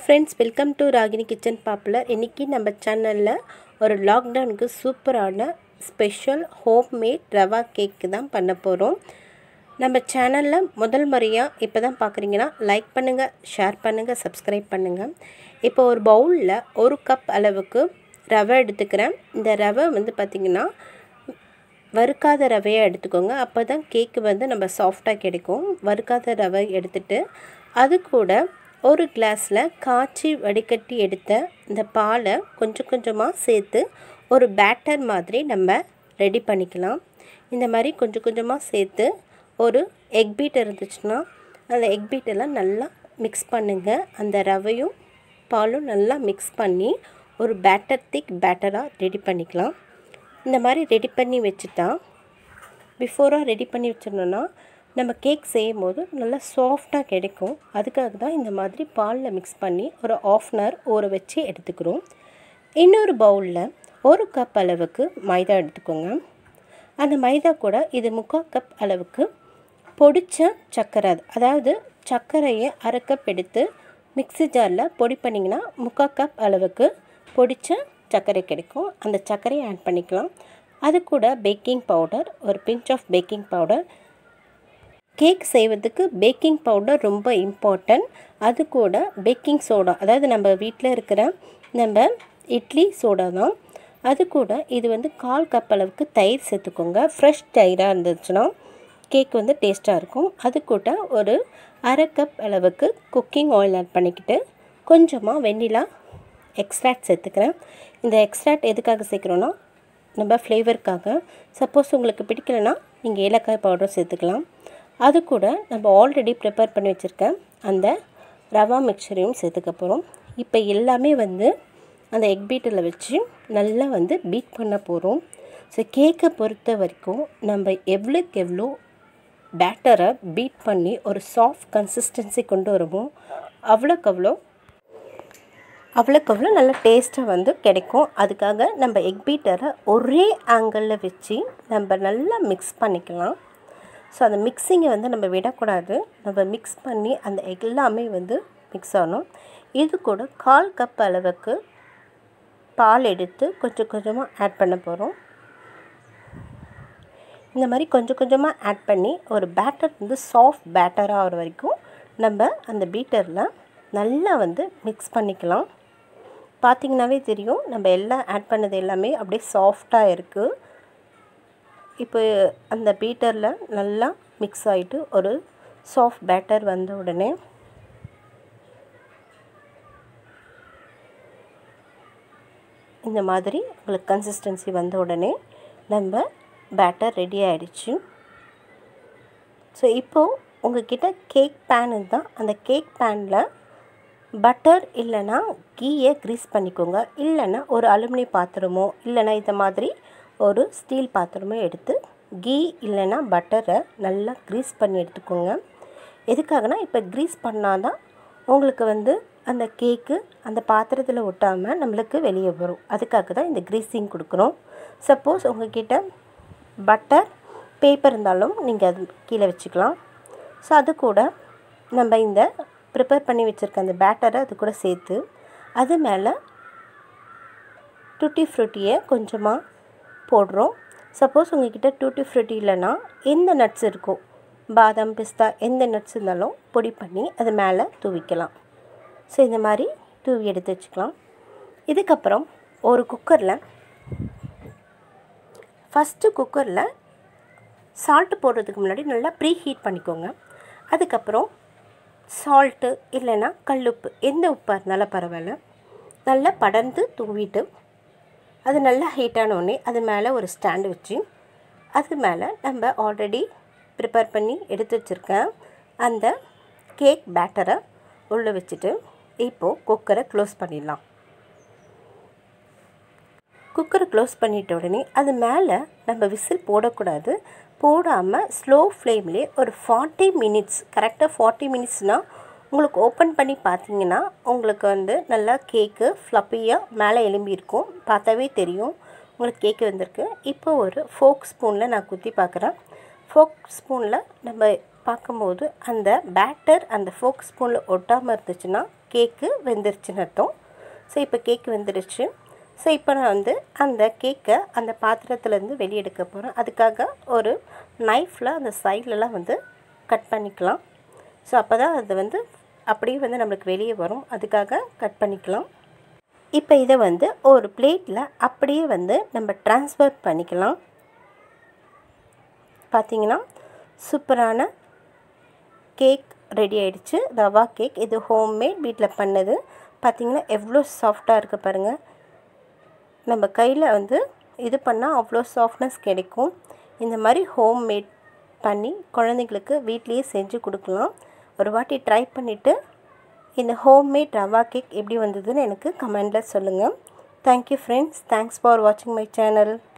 friends welcome to Ragini kitchen popular இன்றைக்கி நம்ம சேனலில் ஒரு லாக்டவுனுக்கு சூப்பரான ஸ்பெஷல் ஹோம்மேட் ரவா கேக்கு தான் பண்ண போகிறோம் நம்ம சேனலில் முதல் முறையாக இப்போ தான் பார்க்குறீங்கன்னா லைக் பண்ணுங்கள் ஷேர் பண்ணுங்கள் சப்ஸ்கிரைப் பண்ணுங்கள் இப்போ ஒரு பவுலில் ஒரு கப் அளவுக்கு ரவை எடுத்துக்கிறேன் இந்த ரவை வந்து பார்த்திங்கன்னா வறுக்காத ரவையை எடுத்துக்கோங்க அப்போ தான் கேக்கு வந்து நம்ம சாஃப்டாக கிடைக்கும் வறுக்காத ரவை எடுத்துட்டு அது கூட ஒரு கிளாஸில் காய்ச்சி வடிகட்டி எடுத்த இந்த பாலை கொஞ்சம் கொஞ்சமாக சேர்த்து ஒரு பேட்டர் மாதிரி நம்ம ரெடி பண்ணிக்கலாம் இந்த மாதிரி கொஞ்சம் கொஞ்சமாக சேர்த்து ஒரு எக் பீட் இருந்துச்சுன்னா அந்த எக் பீட்டெல்லாம் நல்லா மிக்ஸ் பண்ணுங்கள் அந்த ரவையும் பாலும் நல்லா மிக்ஸ் பண்ணி ஒரு பேட்டர் திக் பேட்டராக ரெடி பண்ணிக்கலாம் இந்த மாதிரி ரெடி பண்ணி வச்சுட்டா பிஃபோராக ரெடி பண்ணி வச்சிடணுன்னா நம்ம கேக் செய்யும் போது நல்லா சாஃப்டாக கிடைக்கும் அதுக்காக தான் இந்த மாதிரி பாலில் மிக்ஸ் பண்ணி ஒரு ஆஃப் அன் ஹவர் ஊற வச்சு எடுத்துக்கிறோம் இன்னொரு பவுலில் ஒரு கப் அளவுக்கு மைதா எடுத்துக்கோங்க அந்த மைதா கூட இது முக்கால் கப் அளவுக்கு பொடிச்ச சர்க்கரை அதாவது சர்க்கரையை அரை கப் எடுத்து மிக்ஸி ஜாரில் பொடி பண்ணிங்கன்னா முக்கால் கப் அளவுக்கு பொடிச்ச சர்க்கரை கிடைக்கும் அந்த சர்க்கரையை ஆட் பண்ணிக்கலாம் அது கூட பேக்கிங் பவுடர் ஒரு pinch of baking powder cake செய்வதுக்கு பேக்கிங் பவுடர் ரொம்ப இம்பார்ட்டன்ட் அது கூட பேக்கிங் சோடா அதாவது நம்ம வீட்டில் இருக்கிற நம்ம இட்லி சோடா தான் அது கூட இது வந்து கால் கப் அளவுக்கு தயிர் சேர்த்துக்கோங்க ஃப்ரெஷ் தயிராக இருந்துச்சுன்னா கேக் வந்து டேஸ்ட்டாக இருக்கும் அது கூட ஒரு அரை கப் அளவுக்கு குக்கிங் ஆயில் ஆட் பண்ணிக்கிட்டு கொஞ்சமாக வெண்ணிலா எக்ஸ்ட்ராக்ட் சேர்த்துக்கிறேன் இந்த எக்ஸ்ட்ராக்ட் எதுக்காக சேர்க்குறோன்னா நம்ம ஃப்ளேவருக்காக சப்போஸ் உங்களுக்கு பிடிக்கலனா நீங்கள் ஏலக்காய் பவுடர் சேர்த்துக்கலாம் அது கூட நம்ம ஆல்ரெடி ப்ரிப்பேர் பண்ணி வச்சுருக்க அந்த ரவா மிக்சரையும் சேர்த்துக்க போகிறோம் இப்போ எல்லாமே வந்து அந்த எக் பீட்டில் வச்சு நல்லா வந்து பீட் பண்ண போகிறோம் ஸோ கேக்கை பொறுத்த வரைக்கும் நம்ம எவ்வளோக்கு எவ்வளோ பேட்டரை பீட் பண்ணி ஒரு சாஃப்ட் கன்சிஸ்டன்சி கொண்டு வருவோம் அவ்வளோக்கு அவ்வளோ அவ்வளோக்கு அவ்வளோ நல்ல டேஸ்ட்டாக வந்து கிடைக்கும் அதுக்காக நம்ம எக் பீட்டரை ஒரே ஆங்கிளில் வச்சு நம்ம நல்லா மிக்ஸ் பண்ணிக்கலாம் ஸோ அந்த மிக்ஸிங்கை வந்து நம்ம விடக்கூடாது நம்ம மிக்ஸ் பண்ணி அந்த எல்லாமே வந்து மிக்ஸ் ஆகணும் இது கூட கால் கப் அளவுக்கு பால் எடுத்து கொஞ்சம் கொஞ்சமாக ஆட் பண்ண போகிறோம் இந்த மாதிரி கொஞ்சம் கொஞ்சமாக ஆட் பண்ணி ஒரு பேட்டர் வந்து சாஃப்ட் பேட்டராக ஆகிற வரைக்கும் நம்ம அந்த பீட்டரில் நல்லா வந்து மிக்ஸ் பண்ணிக்கலாம் பார்த்திங்கனாவே தெரியும் நம்ம எல்லாம் ஆட் பண்ணது எல்லாமே அப்படியே சாஃப்டாக இருக்குது இப்போ அந்த பீட்டரில் நல்லா மிக்ஸ் ஆகிட்டு ஒரு சாஃப்ட் பேட்டர் வந்த உடனே இந்த மாதிரி உங்களுக்கு கன்சிஸ்டன்சி வந்த உடனே நம்ம பேட்டர் ரெடி ஆகிடுச்சு ஸோ இப்போது உங்கள்கிட்ட கேக் பேன் தான் அந்த கேக் பேனில் பட்டர் இல்லைன்னா கீயை க்ரீஸ் பண்ணிக்கோங்க இல்லைன்னா ஒரு அலுமினிய பாத்திரமோ இல்லைன்னா இந்த மாதிரி ஒரு ஸ்டீல் பாத்திரமோ எடுத்து கீ இல்லைன்னா பட்டரை நல்லா க்ரீஸ் பண்ணி எடுத்துக்கோங்க எதுக்காகனா இப்போ க்ரீஸ் பண்ணால் தான் உங்களுக்கு வந்து அந்த கேக்கு அந்த பாத்திரத்தில் ஒட்டாமல் நம்மளுக்கு வெளியே வரும் அதுக்காக தான் இந்த க்ரீஸிங் கொடுக்குறோம் சப்போஸ் உங்கள்கிட்ட பட்டர் பேப்பர் இருந்தாலும் நீங்கள் அது கீழே வச்சுக்கலாம் ஸோ அது கூட நம்ம இந்த ப்ரிப்பேர் பண்ணி வச்சுருக்க அந்த பேட்டரை அது கூட சேர்த்து அது மேலே டூட்டி ஃப்ரூட்டியை கொஞ்சமாக போடுறோம் சப்போஸ் உங்கள்கிட்ட டூட்டி ஃப்ரூட்டி இல்லைன்னா எந்த நட்ஸ் இருக்கோ பாதாம் பிஸ்தா எந்த நட்ஸ் இருந்தாலும் பொடி பண்ணி அது மேலே தூவிக்கலாம் ஸோ இந்த மாதிரி தூவி எடுத்து வச்சுக்கலாம் இதுக்கப்புறம் ஒரு குக்கரில் ஃபஸ்ட்டு குக்கரில் சால்ட்டு போடுறதுக்கு முன்னாடி நல்லா ப்ரீ ஹீட் பண்ணிக்கோங்க அதுக்கப்புறம் சால்ட்டு இல்லைன்னா கல்லுப்பு எந்த உப்பாக இருந்தாலும் பரவாயில்ல நல்லா படர்ந்து தூவிட்டு அது நல்லா ஹீட்டான உடனே அது மேலே ஒரு ஸ்டாண்டு வச்சு அது மேலே நம்ம ஆல்ரெடி ப்ரிப்பேர் பண்ணி எடுத்து வச்சுருக்கேன் அந்த கேக் பேட்டரை உள்ளே வச்சுட்டு இப்போது குக்கரை க்ளோஸ் பண்ணிடலாம் குக்கரை க்ளோஸ் பண்ணிட்ட உடனே அது மேலே நம்ம விசில் போடக்கூடாது போடாமல் ஸ்லோ ஃப்ளேம்லேயே ஒரு ஃபார்ட்டி மினிட்ஸ் கரெக்டாக ஃபார்ட்டி மினிட்ஸ்னால் உங்களுக்கு ஓப்பன் பண்ணி பார்த்தீங்கன்னா உங்களுக்கு வந்து நல்லா கேக்கு ஃப்ளப்பியாக மேலே எலும்பியிருக்கும் பார்த்தாவே தெரியும் உங்களுக்கு கேக்கு வந்திருக்கு இப்போ ஒரு ஃபோக் ஸ்பூனில் நான் குத்தி பார்க்குறேன் ஃபோக் ஸ்பூனில் நம்ம பார்க்கும்போது அந்த பேட்டர் அந்த ஃபோக் ஸ்பூனில் ஒட்டாமல் இருந்துச்சுன்னா கேக்கு வெந்துருச்சுன்னு அர்த்தம் ஸோ இப்போ கேக் வெந்துருச்சு ஸோ இப்போ நான் வந்து அந்த கேக்கை அந்த பாத்திரத்துலேருந்து வெளியே எடுக்க போகிறேன் அதுக்காக ஒரு நைஃப்பில் அந்த சைட்லலாம் வந்து கட் பண்ணிக்கலாம் ஸோ அப்போ தான் அது வந்து அப்படியே வந்து நம்மளுக்கு வெளியே வரும் அதுக்காக கட் பண்ணிக்கலாம் இப்போ இதை வந்து ஒரு பிளேட்டில் அப்படியே வந்து நம்ம ட்ரான்ஸ்ஃபர் பண்ணிக்கலாம் பார்த்தீங்கன்னா சூப்பரான கேக் ரெடி ஆயிடுச்சு ரவா கேக் இது ஹோம்மேட் வீட்டில் பண்ணது பார்த்தீங்கன்னா எவ்வளோ சாஃப்டாக இருக்குது பாருங்கள் நம்ம கையில் வந்து இது பண்ணால் அவ்வளோ சாஃப்ட்னஸ் கிடைக்கும் இந்த மாதிரி ஹோம்மேட் பண்ணி குழந்தைங்களுக்கு வீட்லேயே செஞ்சு கொடுக்கலாம் ஒரு வாட்டி ட்ரை பண்ணிவிட்டு இந்த ஹோம்மேட் ரவா கேக் எப்படி வந்ததுன்னு எனக்கு கமெண்டில் சொல்லுங்கள் தேங்க்யூ ஃப்ரெண்ட்ஸ் தேங்க்ஸ் ஃபார் வாட்சிங் மை சேனல்